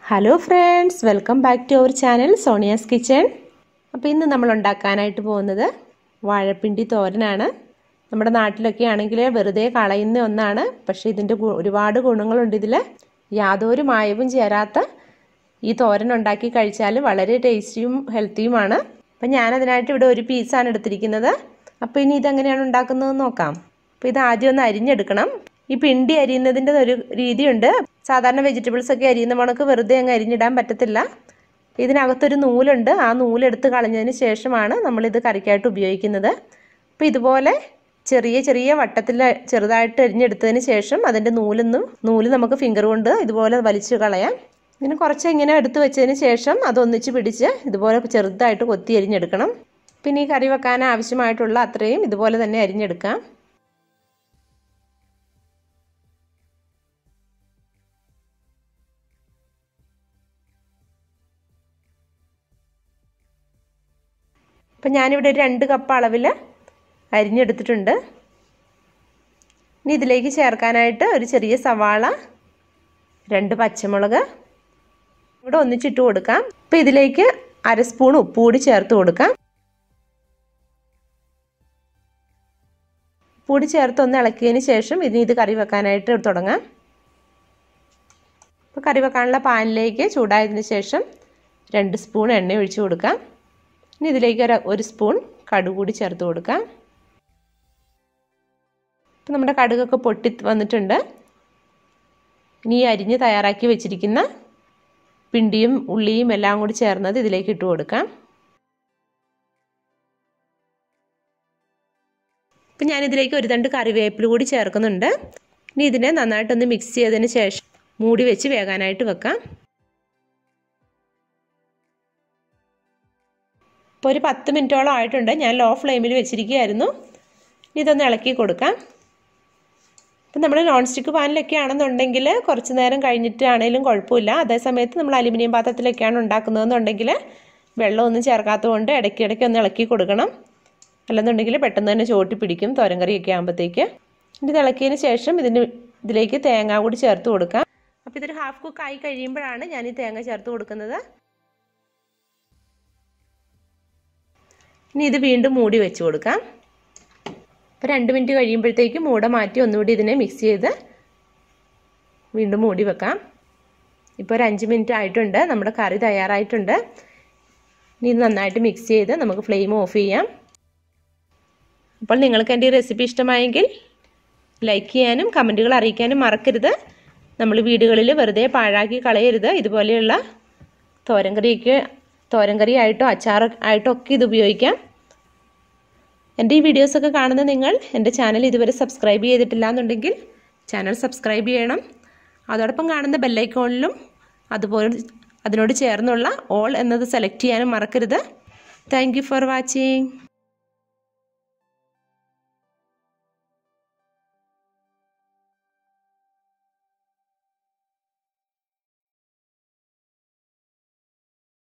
hello friends welcome back to our channel Sonia's kitchen അപ്പോൾ ഇന്ന് നമ്മൾ ഉണ്ടാക്കാനായിട്ട് പോകുന്നത് വാഴപ്പിണ്ടി തോരനാണ് നമ്മുടെ നാട്ടിലൊക്കെ ആണെങ്കിൽ വെറുതെ കളയുന്ന ഒന്നാണ് പക്ഷേ ഇതിൻ്റെ ഗു- ഒരുപാട് ഗുണങ്ങളുണ്ട് ഇതിൽ യാതൊരു മായവും ചേരാത്ത ഈ തോരൻ ഉണ്ടാക്കി കഴിച്ചാൽ വളരെ ടേസ്റ്റിയും ഹെൽത്തിയുമാണ് അപ്പം ഞാനതിനായിട്ട് ഇവിടെ ഒരു പീസാണ് എടുത്തിരിക്കുന്നത് അപ്പോൾ ഇനി ഇതെങ്ങനെയാണ് ഉണ്ടാക്കുന്നതെന്ന് നോക്കാം അപ്പോൾ ഇത് ആദ്യം ഒന്ന് അരിഞ്ഞെടുക്കണം ഈ പിണ്ടി അരിയുന്നതിൻ്റെ ഒരു രീതിയുണ്ട് സാധാരണ വെജിറ്റബിൾസ് ഒക്കെ അരിയുന്ന മണക്ക് വെറുതെ അങ്ങ് അരിഞ്ഞിടാൻ പറ്റത്തില്ല ഇതിനകത്തൊരു നൂലുണ്ട് ആ നൂലെടുത്ത് കളഞ്ഞതിന് ശേഷമാണ് നമ്മളിത് കറിക്കായിട്ട് ഉപയോഗിക്കുന്നത് അപ്പോൾ ഇതുപോലെ ചെറിയ ചെറിയ വട്ടത്തിൽ ചെറുതായിട്ട് അരിഞ്ഞെടുത്തതിന് ശേഷം അതിൻ്റെ നൂലൊന്നും നൂല് നമുക്ക് ഫിംഗർ കൊണ്ട് ഇതുപോലെ വലിച്ചു കളയാം ഇങ്ങനെ കുറച്ച് ഇങ്ങനെ എടുത്ത് വെച്ചതിന് ശേഷം അതൊന്നിച്ച് പിടിച്ച് ഇതുപോലെ ചെറുതായിട്ട് കൊത്തി അരിഞ്ഞെടുക്കണം പിന്നെ ഈ കറി വെക്കാൻ ആവശ്യമായിട്ടുള്ള അത്രയും ഇതുപോലെ തന്നെ അരിഞ്ഞെടുക്കാം അപ്പം ഞാനിവിടെ ഒരു രണ്ട് കപ്പ് അളവിൽ അരിഞ്ഞെടുത്തിട്ടുണ്ട് ഇനി ഇതിലേക്ക് ചേർക്കാനായിട്ട് ഒരു ചെറിയ സവാള രണ്ട് പച്ചമുളക് ഇവിടെ ഒന്നിച്ചിട്ട് കൊടുക്കാം അപ്പം ഇതിലേക്ക് അര സ്പൂൺ ഉപ്പ് കൂടി ചേർത്ത് കൊടുക്കാം ഉപ്പൂടി ചേർത്ത് ഒന്ന് ഇളക്കിയതിന് ശേഷം ഇനി ഇത് കറി വെക്കാനായിട്ട് തുടങ്ങാം അപ്പോൾ കറി വെക്കാനുള്ള പാനിലേക്ക് ചൂടായതിന് ശേഷം രണ്ട് സ്പൂൺ എണ്ണ ഒഴിച്ച് കൊടുക്കാം ഇനി ഇതിലേക്ക് ഒരു ഒരു സ്പൂൺ കടുക് കൂടി ചേർത്ത് കൊടുക്കാം ഇപ്പം നമ്മുടെ കടുകൊക്കെ പൊട്ടി വന്നിട്ടുണ്ട് ഇനി ഈ അരിഞ്ഞ് തയ്യാറാക്കി വെച്ചിരിക്കുന്ന പിണ്ടിയും ഉള്ളിയും എല്ലാം കൂടി ചേർന്നത് ഇതിലേക്ക് ഇട്ട് കൊടുക്കാം ഇപ്പം ഞാനിതിലേക്ക് ഒരു തണ്ട് കറിവേപ്പില കൂടി ചേർക്കുന്നുണ്ട് ഇനി ഇതിനെ നന്നായിട്ടൊന്ന് മിക്സ് ചെയ്തതിന് ശേഷം മൂടി വെച്ച് വേകാനായിട്ട് വെക്കാം ഇപ്പോൾ ഒരു പത്ത് മിനിറ്റോളം ആയിട്ടുണ്ട് ഞാൻ ലോ ഫ്ലെയിമിൽ വെച്ചിരിക്കുകയായിരുന്നു ഇനി ഇതൊന്ന് ഇളക്കി കൊടുക്കാം ഇപ്പം നമ്മൾ നോൺ സ്റ്റിക്ക് പാനിലൊക്കെ ആണെന്നുണ്ടെങ്കിൽ കുറച്ച് നേരം കഴിഞ്ഞിട്ടാണേലും കുഴപ്പമില്ല അതേസമയത്ത് നമ്മൾ അലുമിനിയം പാത്രത്തിലൊക്കെയാണ് ഉണ്ടാക്കുന്നതെന്നുണ്ടെങ്കിൽ വെള്ളമൊന്നും ചേർക്കാത്തതുകൊണ്ട് ഇടയ്ക്കിടയ്ക്ക് ഒന്ന് ഇളക്കി കൊടുക്കണം അല്ലെന്നുണ്ടെങ്കിൽ പെട്ടെന്ന് തന്നെ ചോട്ടി പിടിക്കും തോരൻ കറിയൊക്കെ ആകുമ്പോഴത്തേക്ക് ഇനി ഇത് ഇളക്കിയതിന് ശേഷം ഇതിന് ഇതിലേക്ക് തേങ്ങ കൂടി ചേർത്ത് കൊടുക്കാം അപ്പോൾ ഇതൊരു ഹാഫ് കുക്ക് ആയി കഴിയുമ്പോഴാണ് ഞാൻ ഈ തേങ്ങ ചേർത്ത് കൊടുക്കുന്നത് ഇനി ഇത് വീണ്ടും മൂടി വെച്ച് കൊടുക്കാം അപ്പോൾ രണ്ട് മിനിറ്റ് കഴിയുമ്പോഴത്തേക്ക് മൂട മാറ്റി ഒന്നുകൂടി ഇതിനെ മിക്സ് ചെയ്ത് വീണ്ടും മൂടി വെക്കാം ഇപ്പോൾ ഒരു അഞ്ച് മിനിറ്റ് ആയിട്ടുണ്ട് നമ്മുടെ കറി തയ്യാറായിട്ടുണ്ട് ഇനി ഇത് നന്നായിട്ട് മിക്സ് ചെയ്ത് നമുക്ക് ഫ്ലെയിം ഓഫ് ചെയ്യാം അപ്പോൾ നിങ്ങൾക്ക് എൻ്റെ ഈ റെസിപ്പി ഇഷ്ടമായെങ്കിൽ ലൈക്ക് ചെയ്യാനും കമൻറ്റുകൾ അറിയിക്കാനും മറക്കരുത് നമ്മൾ വീടുകളിൽ വെറുതെ പാഴാക്കി കളയരുത് ഇതുപോലെയുള്ള തോരൻ കറിയൊക്കെ തോരൻ കറി ആയിട്ടോ അച്ചാർ ആയിട്ടോ ഒക്കെ ഇത് ഉപയോഗിക്കാം എൻ്റെ ഈ വീഡിയോസൊക്കെ കാണുന്ന നിങ്ങൾ എൻ്റെ ചാനൽ ഇതുവരെ സബ്സ്ക്രൈബ് ചെയ്തിട്ടില്ല എന്നുണ്ടെങ്കിൽ ചാനൽ സബ്സ്ക്രൈബ് ചെയ്യണം അതോടൊപ്പം കാണുന്ന ബെല്ലൈക്കോണിലും അതുപോലെ അതിനോട് ചേർന്നുള്ള ഓൾ എന്നത് സെലക്ട് ചെയ്യാനും മറക്കരുത് താങ്ക് ഫോർ വാച്ചിങ്